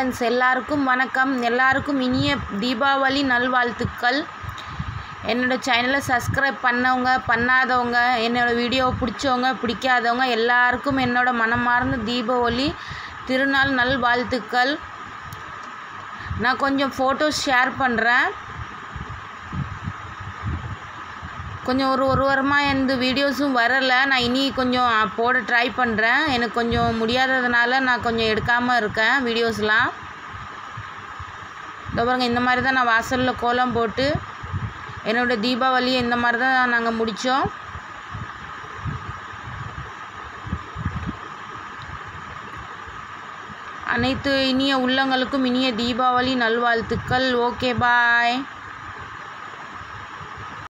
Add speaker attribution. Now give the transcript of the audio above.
Speaker 1: friends எல்லாருக்கும் வணக்கம் எல்லாருக்கும் இனிய தீபாவளி நல்வாழ்த்துக்கள் என்னோட சேனலை சப்ஸ்கிரைப் பண்ணவங்க பண்ணாதவங்க என்னோடய வீடியோ பிடிச்சவங்க பிடிக்காதவங்க எல்லாருக்கும் என்னோட மனமார்ந்த தீபாவளி திருநாள் நல்வாழ்த்துக்கள் நான் கொஞ்சம் ஃபோட்டோஸ் ஷேர் பண்ணுறேன் கொஞ்சம் ஒரு ஒரு வாரமாக எந்த வீடியோஸும் வரலை நான் இனி கொஞ்சம் போட ட்ரை பண்ணுறேன் எனக்கு கொஞ்சம் முடியாததுனால நான் கொஞ்சம் எடுக்காமல் இருக்கேன் வீடியோஸ்லாம் இதோ பாருங்க இந்த மாதிரி தான் நான் வாசலில் கோலம் போட்டு என்னோடய தீபாவளி இந்த மாதிரி தான் நாங்கள் முடித்தோம் அனைத்து இனிய உள்ளங்களுக்கும் இனிய தீபாவளி நல்வாழ்த்துக்கள் ஓகே பாய்